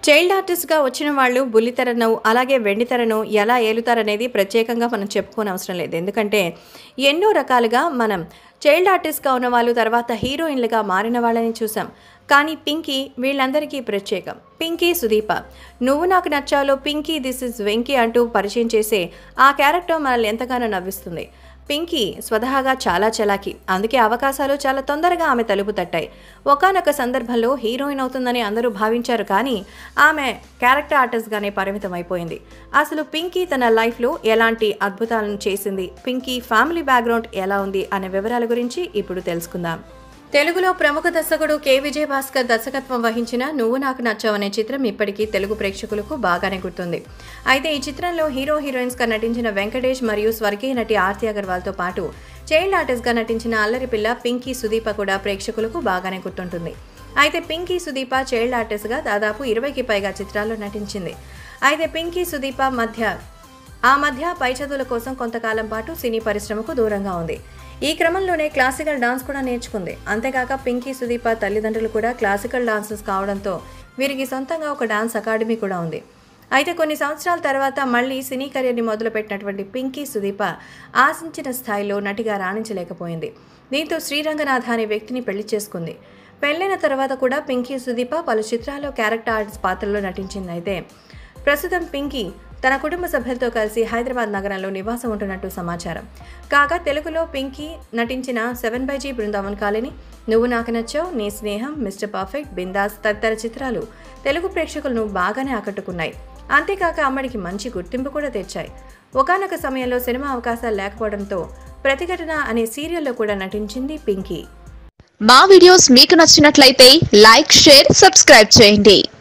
child ఆర్టిస్ట్గా వచ్చిన వాళ్ళు బుల్లితెరను అలాగే వెండితెరను ఎలా ఏలుతారనేది ప్రత్యేకంగా మనం చెప్పుకోని అవసరం లేదు ఎందుకంటే ఎన్నో రకాలుగా మనం చైల్డ్ ఆర్టిస్ట్గా ఉన్న వాళ్ళు తర్వాత హీరోయిన్లుగా మారిన వాళ్ళని చూసాం కానీ పింకీ వీళ్ళందరికీ ప్రత్యేకం పింకీ సుదీప నువ్వు నాకు నచ్చాలో పింకీ దిస్ ఇస్ వెంకీ అంటూ పరిచయం చేసే ఆ క్యారెక్టర్ మనల్ని ఎంతగానో నవ్విస్తుంది పింకీ స్వతహాగా చాలా చలాకి అందుకే అవకాశాలు చాలా తొందరగా ఆమె తలుపు తట్టాయి ఒకానొక సందర్భంలో హీరోయిన్ అవుతుందని అందరూ భావించారు కానీ ఆమె క్యారెక్టర్ ఆర్టిస్ట్గానే పరిమితం అయిపోయింది అసలు పింకీ తన లైఫ్లో ఎలాంటి అద్భుతాలను చేసింది పింకీ ఫ్యామిలీ బ్యాక్గ్రౌండ్ ఎలా ఉంది అనే వివరాల గురించి ఇప్పుడు తెలుసుకుందాం తెలుగులో ప్రముఖ దర్శకుడు కె విజయభాస్కర్ దర్శకత్వం వహించిన నువ్వు నాకు నచ్చావు అనే చిత్రం ఇప్పటికీ తెలుగు ప్రేక్షకులకు బాగానే గుర్తుంది అయితే ఈ చిత్రంలో హీరో హీరోయిన్స్గా నటించిన వెంకటేష్ మరియు స్వర్గీయ నటి ఆర్తి అగర్వాల్తో పాటు చైల్డ్ ఆర్టిస్ట్గా నటించిన అల్లరి పిల్ల పింకీ సుదీప కూడా ప్రేక్షకులకు బాగానే గుర్తుంటుంది అయితే పింకీ సుదీప చైల్డ్ ఆర్టిస్ట్గా దాదాపు ఇరవైకి పైగా చిత్రాల్లో నటించింది అయితే పింకీ సుదీప మధ్య ఆ మధ్య పై చదువుల కోసం కొంతకాలం పాటు సినీ పరిశ్రమకు దూరంగా ఉంది ఈ క్రమంలోనే క్లాసికల్ డాన్స్ కూడా నేర్చుకుంది అంతేకాక పింకీ సుదీప తల్లిదండ్రులు కూడా క్లాసికల్ డాన్సర్స్ కావడంతో వీరికి సొంతంగా ఒక డాన్స్ అకాడమీ కూడా ఉంది అయితే కొన్ని సంవత్సరాల తర్వాత మళ్ళీ సినీ కెరీర్ని మొదలుపెట్టినటువంటి పింకీ సుదీప ఆశించిన స్థాయిలో నటిగా రాణించలేకపోయింది దీంతో శ్రీరంగనాథ అనే వ్యక్తిని పెళ్లి చేసుకుంది పెళ్ళైన తర్వాత కూడా పింకీ సుదీప పలు చిత్రాల్లో క్యారెక్టర్ ఆర్టిస్ట్ పాత్రలో నటించింది అయితే ప్రస్తుతం పింకీ తన కుటుంబ సభ్యులతో కలిసి హైదరాబాద్ నగరంలో నివాసం ఉంటున్నట్టు సమాచారం కాగా తెలుగులో పింకీ నటించిన సెవెన్ బై జీ బృందావన్ కాలనీ నువ్వు నాకు నచ్చావు నీ స్నేహం మిస్టర్ పర్ఫెక్ట్ బిందాస్ తదితర చిత్రాలు తెలుగు ప్రేక్షకులను బాగానే ఆకట్టుకున్నాయి అంతేకాక అమ్మడికి మంచి గుర్తింపు కూడా తెచ్చాయి ఒకనొక సమయంలో సినిమా అవకాశాలు లేకపోవడంతో ప్రతిఘటన అనే సీరియల్లో కూడా నటించింది పింకీ మా వీడియోస్ మీకు నచ్చినట్లయితే లైక్ షేర్ సబ్స్క్రైబ్ చేయండి